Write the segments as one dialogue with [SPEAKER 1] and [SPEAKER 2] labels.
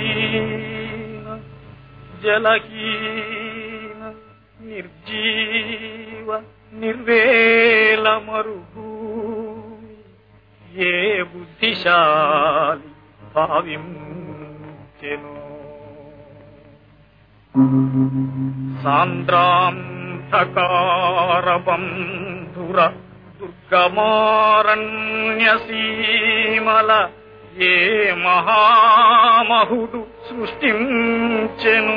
[SPEAKER 1] జలహీన నిర్జీవ నిర్వేల మరుగు ఏ బుద్ధిశాలి భావించెను సాంద్రాంధకారబంధుర దుర్గమారణ్యసీమల ఏ మహామహుడు సృష్టించెను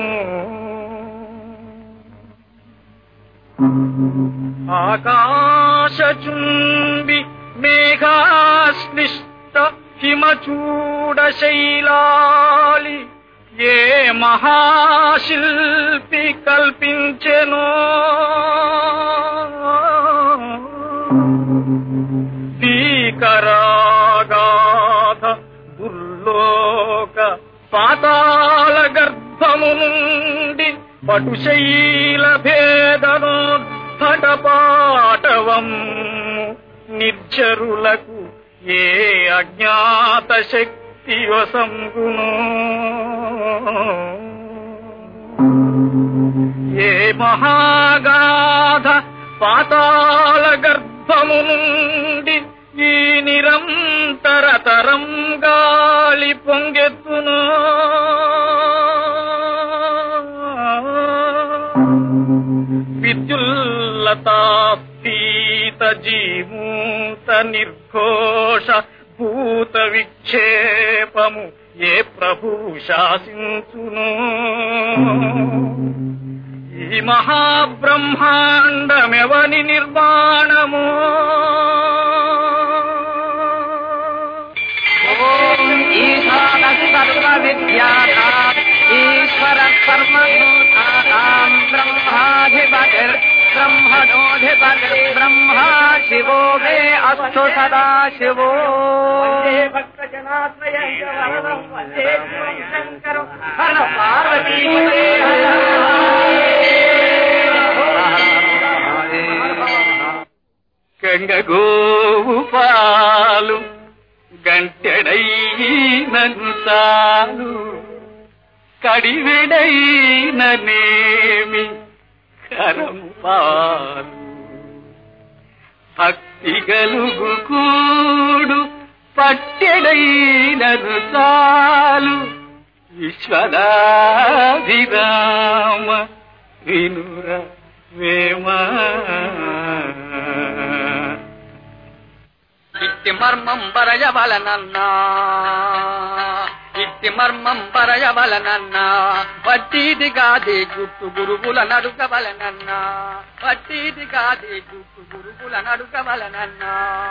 [SPEAKER 1] ఆకాశచుంబి మేఘాశ్లిష్ట హిమచూడ శైలాలి ఏ మహాశిల్పి కల్పించెను భీకరాగాధ దుర్లోక పాతాళ గర్భము నుండి పటుశైల భేదనోద్ధటపాటవం నిర్జరులకు ఏ అజ్ఞాత శక్తి వసంగును ఏ మహాగాధ పాతాళ గర్భము నుండి ఈ నిరంతర తరం గాలి పొంగెత్తును విద్యుల్లతాపీత జీమూత నిర్ఘోష భూత విక్షేపము ఏ ప్రభు శాసించును ఈ మహాబ్రహ్మాండమెవని నిర్మాణము
[SPEAKER 2] ఈశాన సర్వ విద్యానా ఈశ్వర సర్వభూతానాం బ్రహ్మాధిపతిర్ బ్రహ్మణోధిపతిర్ బ్రహ్మా శివో మే అస్తు సదా శివో హర పార్వతీ
[SPEAKER 1] గంగగోవు పాలు గంటెడైనను తాను కడివెడైననేమి కరము పాలు భక్తి గలుగు కూడు పట్టెడైనను చాలు విశ్వదాభిరామ వినుర వేమా
[SPEAKER 2] ఇట్టి మర్మం బరయవలనన్నా ఇట్టి మర్మం బరయవలనన్నా వడ్డీది గాది గుట్టు గురువుల నడుకవలనన్నా వడ్డీది గాది గుట్టు గురువుల నడుకవలనన్నా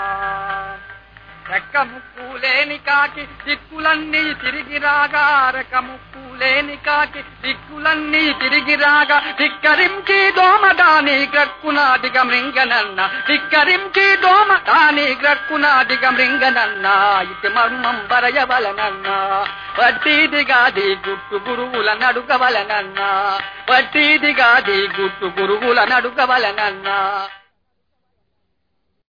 [SPEAKER 2] రెక్క ముక్కు లేని కాకి దిక్కులన్నీ తిరిగి రాగా రెక్క ముక్కు లేని కాకి దిక్కులన్నీ తిరిగి రాగా ధిక్కరించి దోమ దాని గ్రక్కునాదిగ మృంగనన్న ధిక్కరించి దోమ దాని గ్రక్కునాదిగ మృంగనన్న ఇటు మర్మం బరయవలనన్న వడ్డీదిగాది గుట్టు గురువుల నడుకవలనన్న వడ్డీదిగాది గుట్టు గురువుల నడుకవలనన్న